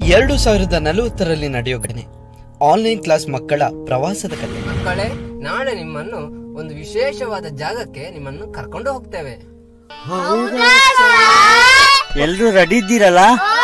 ಎರಡು ಸಾವಿರದ ನಲವತ್ತರಲ್ಲಿ ನಡೆಯೋ ಘಟನೆ ಆನ್ಲೈನ್ ಕ್ಲಾಸ್ ಮಕ್ಕಳ ಪ್ರವಾಸದ ಕಥೆ ಮಕ್ಕಳೇ ನಾಳೆ ನಿಮ್ಮನ್ನು ಒಂದು ವಿಶೇಷವಾದ ಜಾಗಕ್ಕೆ ನಿಮ್ಮನ್ನು ಕರ್ಕೊಂಡು ಹೋಗ್ತೇವೆ ಎಲ್ರು ರೆಡಿ ಇದ್ದೀರಲ್ಲ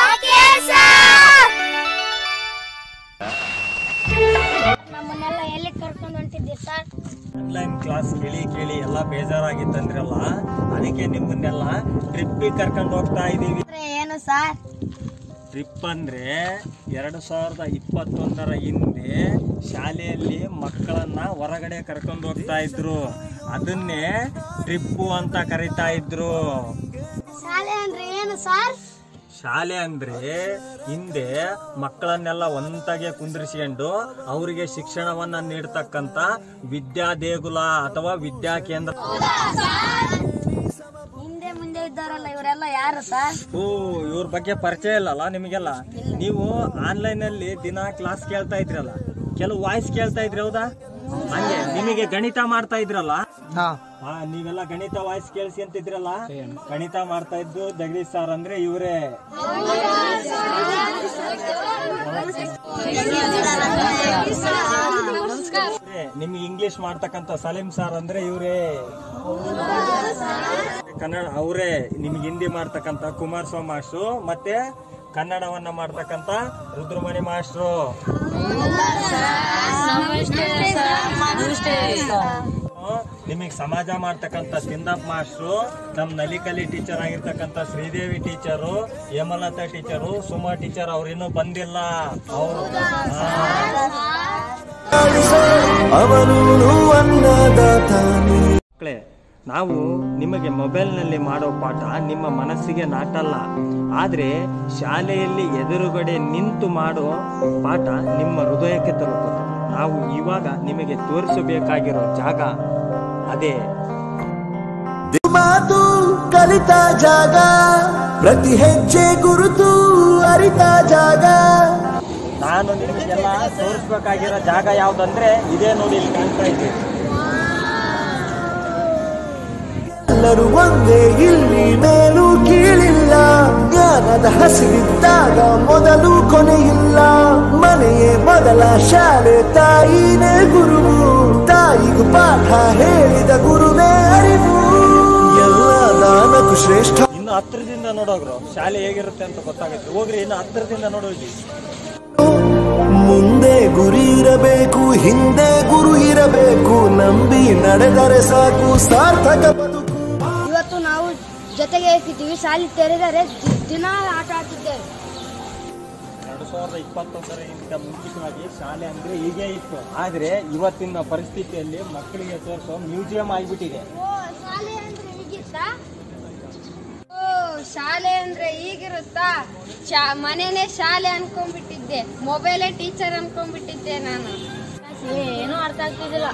ನಮ್ಮನ್ನೆಲ್ಲ ಎಲ್ಲಿ ಕರ್ಕೊಂಡು ಹೊಂಟಿದ್ದೀರಿ ಸರ್ ಆನ್ಲೈನ್ ಕ್ಲಾಸ್ ಕೇಳಿ ಕೇಳಿ ಎಲ್ಲ ಬೇಜಾರಾಗಿತ್ತಂದ್ರಲ್ಲ ಅದಕ್ಕೆ ನಿಮ್ಮನ್ನೆಲ್ಲ ಟ್ರಿಪ್ಪಿಗೆ ಕರ್ಕೊಂಡು ಹೋಗ್ತಾ ಇದೀವಿ ಅಂದ್ರೆ ಏನು ಸರ್ ಟ್ರಿಪ್ ಅಂದ್ರೆ ಎರಡು ಸಾವಿರದ ಇಪ್ಪತ್ತೊಂದರ ಹಿಂದೆ ಶಾಲೆಯಲ್ಲಿ ಮಕ್ಕಳನ್ನ ಹೊರಗಡೆ ಕರ್ಕೊಂಡು ಹೋಗ್ತಾ ಇದ್ರು ಅದನ್ನೇ ಟ್ರಿಪ್ಪು ಅಂತ ಕರಿತಾ ಇದ್ರು ಶಾಲೆ ಅಂದ್ರೆ ಏನು ಸರ್ ಶಾಲೆ ಅಂದ್ರೆ ಹಿಂದೆ ಮಕ್ಕಳನ್ನೆಲ್ಲ ಒಂದಾಗೆ ಕುಂದಿರಿಸಿಕೊಂಡು ಅವರಿಗೆ ಶಿಕ್ಷಣವನ್ನ ನೀಡ್ತಕ್ಕಂತ ವಿದ್ಯಾ ದೇಗುಲ ಅಥವಾ ವಿದ್ಯಾ ಕೇಂದ್ರ ಹಿಂದೆ ಮುಂದೆ ಇದ್ದಾರಲ್ಲ ಇವರೆಲ್ಲ ಯಾರು ಸರ್ ಓ ಇವ್ರ ಬಗ್ಗೆ ಪರಿಚಯ ಇಲ್ಲಲ್ಲ ನಿಮಗೆಲ್ಲ ನೀವು ಆನ್ಲೈನ್ ಅಲ್ಲಿ ದಿನ ಕ್ಲಾಸ್ ಕೇಳ್ತಾ ಇದ್ರಲ್ಲ ಕೆಲವು ವಾಯ್ಸ್ ಕೇಳ್ತಾ ಇದ್ರಿ ಹೌದಾ ಹಂಗೆ ನಿಮಗೆ ಗಣಿತ ಮಾಡ್ತಾ ಇದ್ರಲ್ಲ ಹಾ ನೀವೆಲ್ಲ ಗಣಿತ ವಾಯ್ಸ್ ಕೇಳಿಸಿ ಅಂತಿದ್ರಲ್ಲ ಗಣಿತ ಮಾಡ್ತಾ ಇದ್ದು ಜಗದೀಶ್ ಸರ್ ಅಂದ್ರೆ ಇವರೇ ನಿಮ್ಗೆ ಇಂಗ್ಲಿಷ್ ಮಾಡ್ತಕ್ಕಂತ ಸಲೀಂ ಸರ್ ಅಂದ್ರೆ ಇವರೇ ಕನ್ನಡ ಅವರೇ ನಿಮ್ಗೆ ಹಿಂದಿ ಮಾಡ್ತಕ್ಕಂತ ಕುಮಾರಸ್ವಾಮಿ ಮಾಸ್ಟ್ರು ಮತ್ತೆ ಕನ್ನಡವನ್ನ ಮಾಡ್ತಕ್ಕಂತ ರುದ್ರಮಣಿ ಮಾಸ್ಟ್ರು ನಿಮಗೆ ಸಮಾಜ ಮಾಡ್ತಕ್ಕಂತ ಸಿಂದಪ್ ಮಾಸ್ಟ್ರು ನಮ್ ನಲಿಕಲಿ ಟೀಚರ್ ಆಗಿರ್ತಕ್ಕಂತ Sridevi teacher Hemalatha teacher Suma teacher ಅವ್ರು ಇನ್ನೂ ಬಂದಿಲ್ಲ ಅವ್ರು ಮಕ್ಕಳೇ ನಾವು ನಿಮಗೆ ಮೊಬೈಲ್ನಲ್ಲಿ ಮಾಡೋ ಪಾಠ ನಿಮ್ಮ ಮನಸ್ಸಿಗೆ ನಾಟಲ್ಲ ಆದರೆ ಶಾಲೆಯಲ್ಲಿ ಎದುರುಗಡೆ ನಿಂತು ಮಾಡೋ ಪಾಠ ನಿಮ್ಮ ಹೃದಯಕ್ಕೆ ತಲುಪುತ್ತೆ ನಾವು ಇವಾಗ ನಿಮಗೆ ತೋರಿಸಬೇಕಾಗಿರೋ ಜಾಗ ಅದೇ ಮಾತು ಕಲಿತ ಜಾಗ ಪ್ರತಿ ಹೆಜ್ಜೆ ಗುರುತು ಅರಿತ ಜಾಗ ನಾನು ನಿಮಗೆಲ್ಲ ತೋರಿಸ್ಬೇಕಾಗಿರೋ ಜಾಗ ಯಾವ್ದಂದ್ರೆ ಇದೇ ನೋಡಿ ಇಲ್ಲಿ ಕಾಣ್ತಾ ಇದ್ದೀವಿ ಎಲ್ಲರೂ ಒಂದೇ ಇಲ್ಲಿ ಮೇಲೂ ಕೀಳಿಲ್ಲ ಜ್ಞಾನದ ಹಸಿವಿದ್ದಾಗ ಮೊದಲು ಕೊನೆಯಿಲ್ಲ ಮನೆಯೇ ಮೊದಲ ಶಾಲೆ ತಾಯಿನೇ ಗುರುವು ತಾಯಿಗೂ ಪಾಠ ಹೇಳಿದ ಗುರುವೇ ಅರಿವು ಎಲ್ಲ ದಾನಕ್ಕೂ ಶ್ರೇಷ್ಠ ಇನ್ನು ಹತ್ರದಿಂದ ನೋಡೋಗ್ರು ಶಾಲೆ ಹೇಗಿರುತ್ತೆ ಅಂತ ಗೊತ್ತಾಗುತ್ತೆ ಹೋಗ್ರಿ ಇನ್ನು ಹತ್ರದಿಂದ ನೋಡೋಗಿ ಮುಂದೆ ಗುರಿ ಇರಬೇಕು ಹಿಂದೆ ಗುರು ಇರಬೇಕು ನಂಬಿ ನಡೆದರೆ ಸಾಕು ಸಾರ್ಥಕ ಬದುಕು ಇವತ್ತು ನಾವು ಜೊತೆಗೆ ಇರ್ತಿದ್ದೀವಿ ಶಾಲೆ ತೆರೆದರೆ ದಿ- ದಿನ ಆಟ ಆಡ್ತಿದ್ದೇವೆ ಎರಡು ಸಾವಿರದ ಇಪ್ಪತ್ತೊಂದರಿಂದ ಮುಂಚಿತವಾಗಿ ಶಾಲೆ ಅಂದ್ರೆ ಹೀಗೆ ಇತ್ತು ಆದ್ರೆ ಇವತ್ತಿನ ಪರಿಸ್ಥಿತಿಯಲ್ಲಿ ಮಕ್ಕಳಿಗೆ ತೋರಿಸೋ ಮ್ಯೂಸಿಯಂ ಆಗಿಬಿಟ್ಟಿದೆ ಓ ಶಾಲೆ ಅಂದ್ರೆ ಹೀಗಿತ್ತಾ ಓ ಶಾಲೆ ಅಂದ್ರೆ ಹೀಗಿರುತ್ತಾ ಶಾ ಮನೆನೇ ಶಾಲೆ ಅನ್ಕೊಂಡ್ಬಿಟ್ಟಿದ್ದೆ ಮೊಬೈಲೇ ಟೀಚರ್ ಅನ್ಕೊಂಡ್ಬಿಟ್ಟಿದ್ದೆ ನಾನು ಏನೂ ಅರ್ಥ ಆಗ್ತಿದ್ದಿಲ್ಲ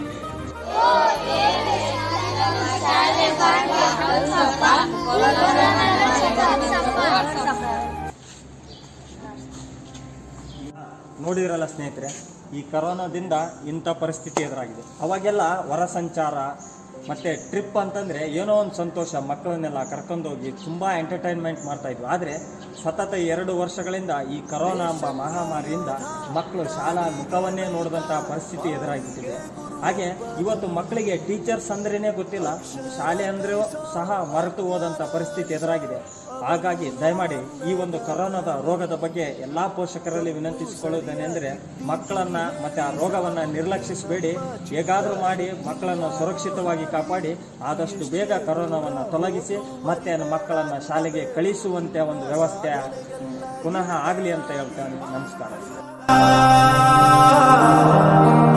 ನೋಡಿದ್ರಲ್ಲ ಸ್ನೇಹಿತರೆ ಈ ಕರೋನಾದಿಂದ ಇಂಥ ಪರಿಸ್ಥಿತಿ ಎದುರಾಗಿದೆ ಅವಾಗೆಲ್ಲ ಹೊರ ಸಂಚಾರ ಮತ್ತೆ ಟ್ರಿಪ್ ಅಂತಂದ್ರೆ ಏನೋ ಒಂದು ಸಂತೋಷ ಮಕ್ಕಳನ್ನೆಲ್ಲ ಕರ್ಕೊಂಡೋಗಿ ತುಂಬಾ ಎಂಟರ್ಟೈನ್ಮೆಂಟ್ ಮಾಡ್ತಾ ಇದ್ವಿ ಆದರೆ ಸತತ ಎರಡು ವರ್ಷಗಳಿಂದ ಈ ಕರೋನಾ ಎಂಬ ಮಹಾಮಾರಿಯಿಂದ ಮಕ್ಕಳು ಶಾಲಾ ಮುಖವನ್ನೇ ನೋಡಿದಂತಹ ಪರಿಸ್ಥಿತಿ ಎದುರಾಗಿಬಿಟ್ಟಿದೆ ಹಾಗೆ ಇವತ್ತು ಮಕ್ಕಳಿಗೆ ಟೀಚರ್ಸ್ ಅಂದ್ರೇನೆ ಗೊತ್ತಿಲ್ಲ ಶಾಲೆ ಅಂದ್ರೆ ಸಹ ಮರೆತು ಹೋದಂಥ ಪರಿಸ್ಥಿತಿ ಎದುರಾಗಿದೆ ಹಾಗಾಗಿ ದಯಮಾಡಿ ಈ ಒಂದು ಕರೋನಾದ ರೋಗದ ಬಗ್ಗೆ ಎಲ್ಲಾ ಪೋಷಕರಲ್ಲಿ ವಿನಂತಿಸಿಕೊಳ್ಳುವುದೇನೆಂದರೆ ಮಕ್ಕಳನ್ನ ಮತ್ತೆ ಆ ರೋಗವನ್ನ ನಿರ್ಲಕ್ಷಿಸಬೇಡಿ ಹೇಗಾದರೂ ಮಾಡಿ ಮಕ್ಕಳನ್ನು ಸುರಕ್ಷಿತವಾಗಿ ಕಾಪಾಡಿ ಆದಷ್ಟು ಬೇಗ ಕರೋನಾವನ್ನು ತೊಲಗಿಸಿ ಮತ್ತೆ ಮಕ್ಕಳನ್ನ ಶಾಲೆಗೆ ಕಳಿಸುವಂತೆ ಒಂದು ವ್ಯವಸ್ಥೆ ಪುನಃ ಆಗಲಿ ಅಂತ ಹೇಳ್ತೇನೆ ನಮಸ್ಕಾರ